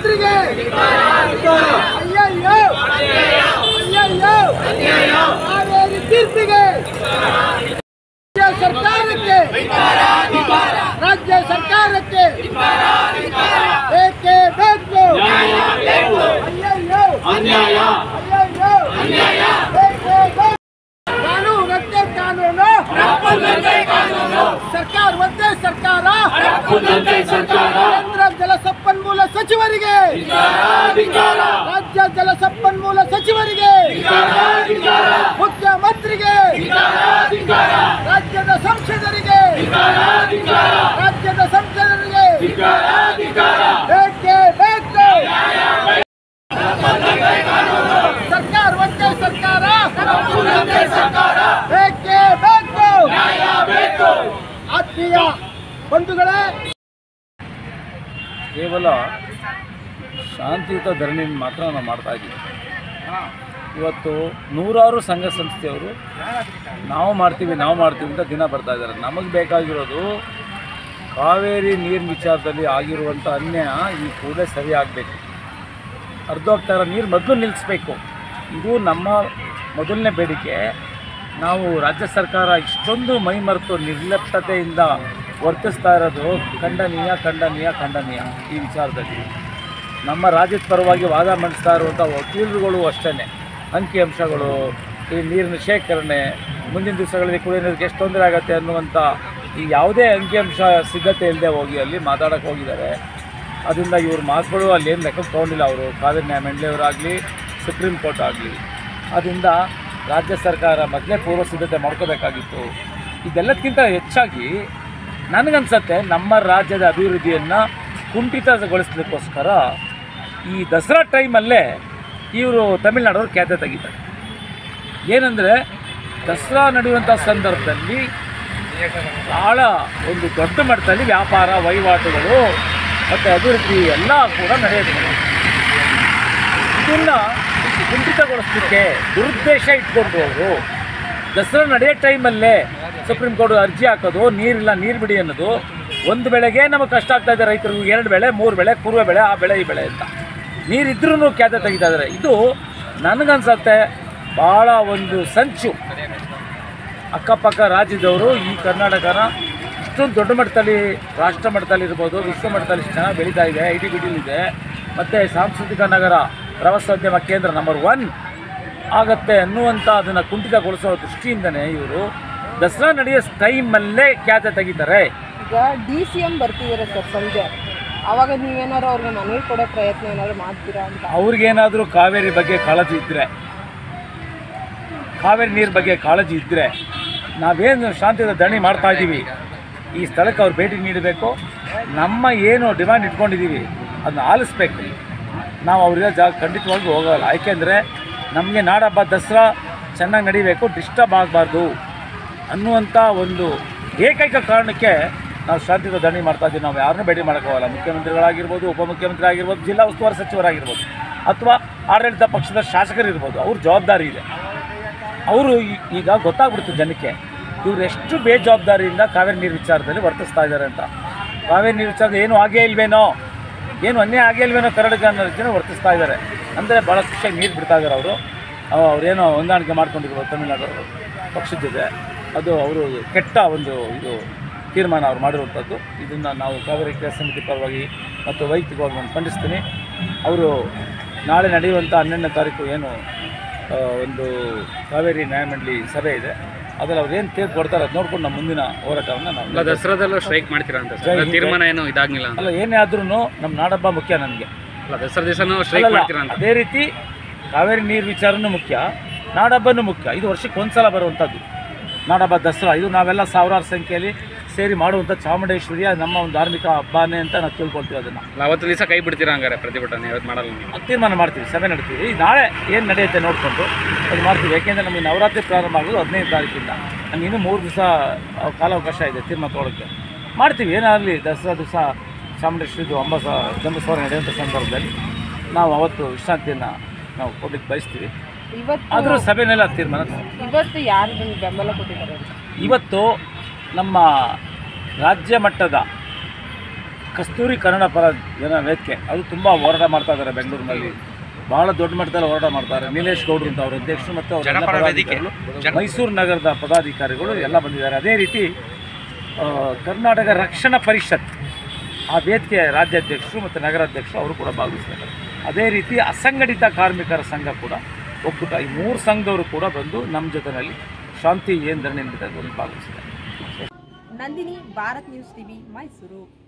ಮುಖ್ಯಮಂತ್ರಿಗೆ ಅಯ್ಯಯ್ಯೋ ಅಯ್ಯಯ್ಯೋ ಕಾವೇರಿ ತೀರ್ಪಿಗೆ ರಾಜ್ಯ ಸರ್ಕಾರಕ್ಕೆ ರಾಜ್ಯ ಸರ್ಕಾರಕ್ಕೆ ಬೇಕೇ ಬೇಕು ಅಯ್ಯಯ್ಯೋ ಅನ್ಯಾಯ ಅಯ್ಯಯ್ಯೋ ಬೇಕೇ ಬೇಕು ಕಾನೂನಂತೆ ಕಾನೂನು ಸರ್ಕಾರ ಒಂದೇ ಸರ್ಕಾರ ಕುಂದಂತೆ ಸರ್ಕಾರ ಕೇಂದ್ರ ಜಲಸಂಪನ್ಮೂಲ ಸಚಿವರಿಗೆ ಧಿಕ್ಕಾರ ರಾಜ್ಯ ಜಲಸಂಪನ್ಮೂಲ ಸಚಿವರಿಗೆ ಧಿಕ್ಕಾರ ಮುಖ್ಯಮಂತ್ರಿಗೆ ಧಿಕ್ಕಾರ ರಾಜ್ಯದ ಸಂಸದರಿಗೆ ಧಿಕ್ಕಾರ ರಾಜ್ಯದ ಸಂಸದರಿಗೆ ಧಿಕ್ಕಾರ ಧಿಕ್ಕಾರ ಬೇಕೇ ಬೇಕು ಸರ್ಕಾರ ಒಂದೇ ಸರ್ಕಾರ ಬೇಕೇ ಬೇಕು ಬೇಕು ಆತ್ಮೀಯ ಬಂಧುಗಳೇ ಕೇವಲ ಶಾಂತಿಯುತ ಧರಣಿಯನ್ನು ಮಾತ್ರ ನಾವು ಮಾಡ್ತಾ ಇದ್ದೀವಿ ಇವತ್ತು ನೂರಾರು ಸಂಘ ಸಂಸ್ಥೆಯವರು ನಾವು ಮಾಡ್ತೀವಿ ನಾವು ಮಾಡ್ತೀವಿ ಅಂತ ದಿನ ಬರ್ತಾ ಇದ್ದಾರೆ ನಮಗೆ ಬೇಕಾಗಿರೋದು ಕಾವೇರಿ ನೀರಿನ ವಿಚಾರದಲ್ಲಿ ಆಗಿರುವಂಥ ಅನ್ಯಾಯ ಈ ಕೂಡಲೇ ಸರಿ ಆಗಬೇಕು ಅರ್ಧೋಗ್ತಾ ಇರೋ ನೀರು ಮೊದಲು ನಿಲ್ಲಿಸ್ಬೇಕು ಇದು ನಮ್ಮ ಮೊದಲನೇ ಬೇಡಿಕೆ ನಾವು ರಾಜ್ಯ ಸರ್ಕಾರ ಇಷ್ಟೊಂದು ಮೈಮರೆತು ನಿರ್ಲಿಪ್ತತೆಯಿಂದ ವರ್ತಿಸ್ತಾ ಇರೋದು ಖಂಡನೀಯ ಖಂಡನೀಯ ಖಂಡನೀಯ ಈ ವಿಚಾರದಲ್ಲಿ ನಮ್ಮ ರಾಜ್ಯದ ಪರವಾಗಿ ವಾದ ಮಂಡಿಸ್ತಾ ಇರುವಂಥ ವಕೀಲರುಗಳು ಅಷ್ಟೇ ಅಂಕಿಅಂಶಗಳು ಈ ನೀರಿನ ಶೇಖರಣೆ ಮುಂದಿನ ದಿವಸಗಳಲ್ಲಿ ಕುಡಿಯೋ ನೀರಿಗೆ ಎಷ್ಟು ತೊಂದರೆ ಆಗುತ್ತೆ ಅನ್ನುವಂಥ ಈ ಯಾವುದೇ ಅಂಕಿಅಂಶ ಸಿದ್ಧತೆ ಇಲ್ಲದೆ ಹೋಗಿ ಅಲ್ಲಿ ಮಾತಾಡೋಕ್ಕೆ ಹೋಗಿದ್ದಾರೆ ಅದರಿಂದ ಇವ್ರ ಮಾತುಗಳು ಅಲ್ಲಿ ಏನು ಲೆಕ್ಕಕ್ಕೆ ತೊಗೊಂಡಿಲ್ಲ ಅವರು ಕಾವೇರಿ ನ್ಯಾಯ ಮಂಡಳಿಯವರಾಗಲಿ ಸುಪ್ರೀಂ ಕೋರ್ಟ್ ಆಗಲಿ ಅದರಿಂದ ರಾಜ್ಯ ಸರ್ಕಾರ ಮೊದಲೇ ಪೂರ್ವ ಸಿದ್ಧತೆ ಮಾಡ್ಕೋಬೇಕಾಗಿತ್ತು ಇದೆಲ್ಲದಕ್ಕಿಂತ ಹೆಚ್ಚಾಗಿ ನನಗನ್ಸತ್ತೆ ನಮ್ಮ ರಾಜ್ಯದ ಅಭಿವೃದ್ಧಿಯನ್ನು ಕುಂಠಿತಗೊಳಿಸ್ಲಿಕ್ಕೋಸ್ಕರ ಈ ದಸರಾ ಟೈಮಲ್ಲೇ ಇವರು ತಮಿಳ್ನಾಡವ್ರು ಖ್ಯಾತೆ ತೆಗಿತಾರೆ ಏನಂದರೆ ದಸರಾ ನಡೆಯುವಂಥ ಸಂದರ್ಭದಲ್ಲಿ ಭಾಳ ಒಂದು ದೊಡ್ಡ ಮಟ್ಟದಲ್ಲಿ ವ್ಯಾಪಾರ ವಹಿವಾಟುಗಳು ಮತ್ತು ಅಭಿವೃದ್ಧಿ ಎಲ್ಲ ಕೂಡ ನಡೆಯುತ್ತೆ ಇದನ್ನು ಕುಂಠಿತಗೊಳಿಸ್ಲಿಕ್ಕೆ ದುರುದ್ದೇಶ ಇಟ್ಕೊಂಡು ಅವರು ದಸರಾ ನಡೆಯೋ ಟೈಮಲ್ಲೇ ಸುಪ್ರೀಂ ಕೋರ್ಟ್ ಅರ್ಜಿ ಹಾಕೋದು ನೀರಿಲ್ಲ ನೀರು ಬಿಡಿ ಅನ್ನೋದು ಒಂದು ಬೆಳೆಗೆ ನಮಗೆ ಕಷ್ಟ ಆಗ್ತಾ ಇದೆ ರೈತರಿಗೆ ಎರಡು ಬೆಳೆ ಮೂರು ಬೆಳೆ ಪೂರ್ವ ಬೆಳೆ ಆ ಬೆಳೆ ಈ ಬೆಳೆ ಅಂತ ನೀರಿದ್ರೂ ಖ್ಯಾತೆ ತೆಗಿತಾ ಇದ್ದಾರೆ ಇದು ನನಗನ್ಸತ್ತೆ ಭಾಳ ಒಂದು ಸಂಚು ಅಕ್ಕಪಕ್ಕ ರಾಜ್ಯದವರು ಈ ಕರ್ನಾಟಕನ ಇಷ್ಟೊಂದು ದೊಡ್ಡ ಮಟ್ಟದಲ್ಲಿ ರಾಷ್ಟ್ರ ಮಟ್ಟದಲ್ಲಿ ಇರ್ಬೋದು ವಿಶ್ವ ಮಟ್ಟದಲ್ಲಿ ಇಷ್ಟು ಚೆನ್ನಾಗಿ ಬೆಳೀತಾ ಇದೆ ಐ ಟಿ ಇದೆ ಮತ್ತು ಸಾಂಸ್ಕೃತಿಕ ನಗರ ಪ್ರವಾಸೋದ್ಯಮ ಕೇಂದ್ರ ನಂಬರ್ ಒನ್ ಆಗತ್ತೆ ಅನ್ನುವಂಥ ಅದನ್ನು ಕುಂಠಿತಗೊಳಿಸೋ ದೃಷ್ಟಿಯಿಂದನೇ ಇವರು ದಸರಾ ನಡೆಯೋ ಟೈಮಲ್ಲೇ ಖ್ಯಾತೆ ತೆಗಿತಾರೆ ಈಗ ಡಿ ಸಿ ಎಂ ಬರ್ತಿದ್ದಾರೆ ಸರ್ ಸಂಜೆ ಅವಾಗ ನೀವೇನಾದ್ರು ಅವ್ರಿಗೆ ಮನವಿ ಕೊಡೋ ಪ್ರಯತ್ನ ಏನಾದ್ರು ಮಾಡ್ತೀರಾ ಅಂತ ಅವ್ರಿಗೇನಾದರೂ ಕಾವೇರಿ ಬಗ್ಗೆ ಕಾಳಜಿ ಇದ್ದರೆ ಕಾವೇರಿ ನೀರು ಬಗ್ಗೆ ಕಾಳಜಿ ಇದ್ದರೆ ನಾವೇನು ಶಾಂತಿಯುತ ಧರಣಿ ಮಾಡ್ತಾ ಇದ್ದೀವಿ ಈ ಸ್ಥಳಕ್ಕೆ ಅವ್ರು ಭೇಟಿ ನೀಡಬೇಕು ನಮ್ಮ ಏನು ಡಿಮ್ಯಾಂಡ್ ಇಟ್ಕೊಂಡಿದ್ದೀವಿ ಅದನ್ನ ಆಲಿಸ್ಬೇಕು ನಾವು ಅವ್ರಿಗೆ ಜಾಗ ಖಂಡಿತವಾಗಿ ಹೋಗಲ್ಲ ಯಾಕೆಂದರೆ ನಮಗೆ ನಾಡಹಬ್ಬ ದಸರಾ ಚೆನ್ನಾಗಿ ನಡಿಬೇಕು ಡಿಸ್ಟರ್ಬ್ ಆಗಬಾರ್ದು ಅನ್ನುವಂಥ ಒಂದು ಏಕೈಕ ಕಾರಣಕ್ಕೆ ನಾವು ಶಾಂತಿಯುತ ಧರಣಿ ಮಾಡ್ತಾ ಇದ್ದೀವಿ ನಾವು ಯಾರನ್ನೂ ಭೇಟಿ ಮಾಡೋಕ್ಕಾಗಲ್ಲ ಮುಖ್ಯಮಂತ್ರಿಗಳಾಗಿರ್ಬೋದು ಉಪಮುಖ್ಯಮಂತ್ರಿ ಆಗಿರ್ಬೋದು ಜಿಲ್ಲಾ ಉಸ್ತುವಾರಿ ಸಚಿವರಾಗಿರ್ಬೋದು ಅಥವಾ ಆಡಳಿತ ಪಕ್ಷದ ಶಾಸಕರಿರ್ಬೋದು ಅವ್ರ ಜವಾಬ್ದಾರಿ ಇದೆ ಅವರು ಈಗ ಗೊತ್ತಾಗ್ಬಿಡ್ತು ಜನಕ್ಕೆ ಇವ್ರು ಎಷ್ಟು ಬೇಜವಾಬ್ದಾರಿಯಿಂದ ಕಾವೇರಿ ನೀರು ವಿಚಾರದಲ್ಲಿ ವರ್ತಿಸ್ತಾ ಇದ್ದಾರೆ ಅಂತ ಕಾವೇರಿ ನೀರು ವಿಚಾರದ ಏನು ಆಗೇ ಇಲ್ವೇನೋ ಏನು ಅನ್ಯಾಯ ಆಗೇ ಇಲ್ವೇನೋ ಕರ್ನಾಟಕ ಅನ್ನೋ ರೀತಿಯಲ್ಲಿ ವರ್ತಿಸ್ತಾ ಇದ್ದಾರೆ ಅಂದರೆ ಭಾಳ ಖುಷಿಯಾಗಿ ನೀರು ಬಿಡ್ತಾ ಇದ್ದಾರೆ ಅವರು ಅವರೇನೋ ಹೊಂದಾಣಿಕೆ ಮಾಡ್ಕೊಂಡಿರ್ಬೋದು ತಮಿಳುನಾಡು ಪಕ್ಷದ ಜೊತೆ ಅದು ಅವರು ಕೆಟ್ಟ ಒಂದು ಇದು ತೀರ್ಮಾನ ಅವ್ರು ಮಾಡಿರುವಂಥದ್ದು ಇದನ್ನು ನಾವು ಕಾವೇರಿ ಕೇಂದ್ರ ಸಮಿತಿ ಪರವಾಗಿ ಮತ್ತು ವೈಯಕ್ತಿಕವಾಗಿ ನಾನು ಖಂಡಿಸ್ತೀನಿ ಅವರು ನಾಳೆ ನಡೆಯುವಂಥ ಹನ್ನೆರಡನೇ ತಾರೀಕು ಏನು ಆ, ಒಂದು ಕಾವೇರಿ ನ್ಯಾಯಮಂಡಳಿ ಸಭೆ ಇದೆ ಅದರಲ್ಲಿ ಅವ್ರು ಏನು ತೀರ್ಪು ಕೊಡ್ತಾರೆ ಅದು ನೋಡ್ಕೊಂಡು ನಮ್ಮ ಮುಂದಿನ ಹೋರಾಟವನ್ನು ಅಲ್ಲ ನಾವು ದಸರಾದಲ್ಲೂ ಸ್ಟ್ರೈಕ್ ಮಾಡ್ತೀರಾ ಅಂತ ಜೈ ಸರ್ ಹಿಂದ್. ತೀರ್ಮಾನ ಏನು ಇದಾಗ್ಲಿಲ್ಲ ಅಂತ ಅಲ್ಲ ಏನೇ ಆದ್ರೂ ನಮ್ಮ ನಾಡಹಬ್ಬ ಮುಖ್ಯ ನನಗೆ ಅಲ್ಲ ದಸರಾ ದಿವಸನೂ ಸ್ಟ್ರೈಕ್ ಅಲ್ಲಲ್ಲ, ಮಾಡ್ತೀರಾ ಅಂತ ಅದೇ ರೀತಿ ಕಾವೇರಿ ನೀರು ವಿಚಾರನೂ ಮುಖ್ಯ ನಾಡಹಬ್ಬನೂ ಮುಖ್ಯ ಇದು ವರ್ಷಕ್ಕೆ ಒಂದ್ಸಲ ಬರುವಂಥದ್ದು ನಾಡಹಬ್ಬ ದಸರಾ ಇದು ನಾವೆಲ್ಲ ಸಾವಿರಾರು ಸಂಖ್ಯೆಯಲ್ಲಿ ಸೇರಿ ಮಾಡುವಂಥ ಚಾಮುಂಡೇಶ್ವರಿಯ ನಮ್ಮ ಒಂದು ಧಾರ್ಮಿಕ ಹಬ್ಬನೇ ಅಂತ ನಾವು ತಿಳ್ಕೊಳ್ತೀವಿ ಅದನ್ನು ಅಲ್ಲ ಅವತ್ತು ದಿವಸ ಕೈ ಬಿಡ್ತೀರಾ ಹಂಗಾರೆ ಪ್ರತಿಭಟನೆ ಇವತ್ತು ಮಾಡಲ್ಲ ನೀವು ಅದು ತೀರ್ಮಾನ ಮಾಡ್ತೀವಿ ಸಭೆ ನಡ್ತೀವಿ ನಾಳೆ ಏನು ನಡೆಯುತ್ತೆ ನೋಡಿಕೊಂಡು ಅದು ಮಾಡ್ತೀವಿ ಯಾಕೆಂದರೆ ನಮಗೆ ನವರಾತ್ರಿ ಪ್ರಾರಂಭ ಆಗೋದು ಹದಿನೈದು ತಾರೀಕಿಂದ ನಮ್ಗೆ ಇನ್ನೂ ಮೂರು ದಿವಸ ಕಾಲಾವಕಾಶ ಇದೆ ತೀರ್ಮಾನ ತೊಗೊಳಕ್ಕೆ ಮಾಡ್ತೀವಿ ಏನಾಗಲಿ ದಸರಾ ದಿವಸ ಚಾಮುಂಡೇಶ್ವರಿದು ಅಂಬಸ ಜಂಬಸವಾರ ನಡೆಯುವಂಥ ಸಂದರ್ಭದಲ್ಲಿ ನಾವು ಅವತ್ತು ವಿಶ್ರಾಂತಿಯನ್ನು ನಾವು ಕೊಡ್ಲಿಕ್ಕೆ ಬಯಸ್ತೀವಿ ಇವತ್ತು ಆದರೂ ಸಭೆನೆಲ್ಲ ತೀರ್ಮಾನ ಇವತ್ತು ಯಾರು ನಿಮ್ಗೆ ಬೆಂಬಲ ಕೊಟ್ಟಿದ್ದಾರೆ ಅಂತ ಇವತ್ತು ನಮ್ಮ ರಾಜ್ಯ ಮಟ್ಟದ ಕಸ್ತೂರಿ ಕನ್ನಡ ಪರ ಜನ ವೇದಿಕೆ ಅದು ತುಂಬ ಹೋರಾಟ ಮಾಡ್ತಾ ಇದ್ದಾರೆ ಬೆಂಗಳೂರಿನಲ್ಲಿ ಬಹಳ ದೊಡ್ಡ ಮಟ್ಟದಲ್ಲಿ ಹೋರಾಟ ಮಾಡ್ತಾರೆ ನೀಲೇಶ್ ಗೌಡ್ರು ಅಂತ ಅವರ ಅಧ್ಯಕ್ಷರು ಮತ್ತು ಅವರ ಎಲ್ಲ ಪದಾಧಿಕಾರಿಗಳು ಮೈಸೂರು ನಗರದ ಪದಾಧಿಕಾರಿಗಳು ಎಲ್ಲ ಬಂದಿದ್ದಾರೆ ಅದೇ ರೀತಿ ಆ, ಕರ್ನಾಟಕ ರಕ್ಷಣಾ ಪರಿಷತ್ ಆ ವೇದಿಕೆಯ ರಾಜ್ಯಾಧ್ಯಕ್ಷರು ಮತ್ತು ನಗರಾಧ್ಯಕ್ಷರು ಅವರು ಕೂಡ ಭಾಗವಹಿಸ್ತಾರೆ ಅದೇ ರೀತಿ ಅಸಂಘಟಿತ ಕಾರ್ಮಿಕರ ಸಂಘ ಕೂಡ ಒಕ್ಕೂಟ ಈ ಮೂರು ಸಂಘದವರು ಕೂಡ ಬಂದು ನಮ್ಮ ಜೊತೆಯಲ್ಲಿ ಶಾಂತಿ ಏನು ಧರಣಿ ಭಾಗವಹಿಸಿದ್ದಾರೆ ನಂದಿನಿ ಭಾರತ್ ನ್ಯೂಸ್ ಟಿವಿ ಮೈಸೂರು